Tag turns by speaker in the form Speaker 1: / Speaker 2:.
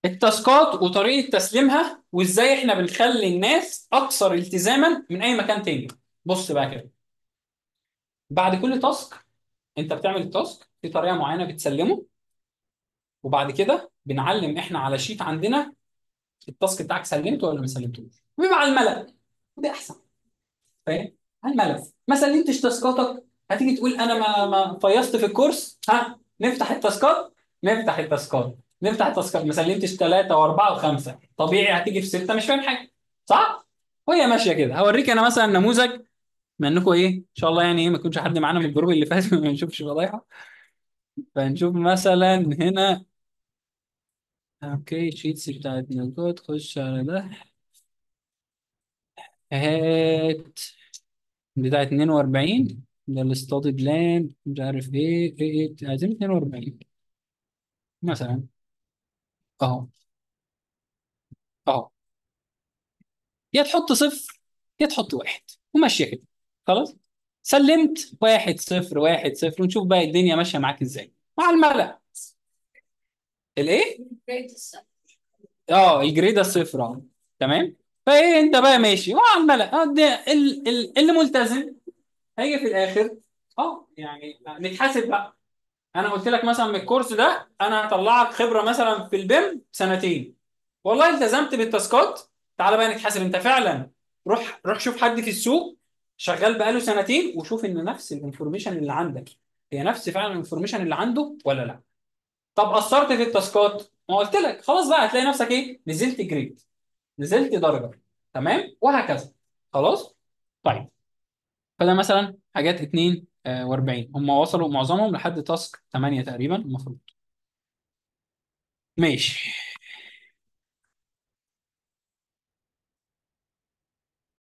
Speaker 1: التاسكات وطريقه تسليمها وازاي احنا بنخلي الناس اكثر التزاما من اي مكان تاني بص بقى كده بعد كل تاسك انت بتعمل التاسك في طريقه معينه بتسلمه وبعد كده بنعلم احنا على شيت عندنا التاسك بتاعك سلمته ولا ما سلمتوش ويبقى على الملأ ده احسن فاهم على الملأ ما سلمتش تاسكاتك هتيجي تقول انا ما ما فيصت في الكورس ها نفتح التاسكات نفتح التاسكات نفتح التاسكات ما سلمتش ثلاثة وأربعة وخمسة طبيعي هتيجي في ستة مش فاهم حاجة صح؟ وهي ماشية كده هوريك أنا مثلا نموذج بما إنكم إيه إن شاء الله يعني إيه ما يكونش حد معانا من الجروب اللي فات ما نشوفش فضايحة فنشوف مثلا هنا اوكي شيتس بتاعت نوتات خش على ده هات بتاع 42 ده الاستادي بلان مش عارف ايه ايه ايه عايزين 42 مثلا اهو اهو يا تحط صفر يا تحط واحد وماشيه كده خلاص سلمت واحد صفر واحد صفر ونشوف بقى الدنيا ماشيه معاك ازاي مع الملأ الايه اه الجريد الصفر اه تمام فايه انت بقى ماشي وعلى الملأ اه ده ال- ال- اللي ملتزم هيجي في الاخر اه يعني نتحاسب بقى انا قلت لك مثلا من الكورس ده انا هطلعك خبره مثلا في البيم سنتين والله التزمت بالتاسكات تعالى بقى نتحاسب انت فعلا روح روح شوف حد في السوق شغال بقاله سنتين وشوف ان نفس الانفورميشن اللي عندك هي نفس فعلا الانفورميشن اللي عنده ولا لا طب قصرت في التاسكات ما قلت لك خلاص بقى هتلاقي نفسك ايه نزلت جريد نزلت درجه تمام وهكذا خلاص طيب فده مثلا حاجات 42 هم وصلوا معظمهم لحد تاسك 8 تقريبا المفروض ماشي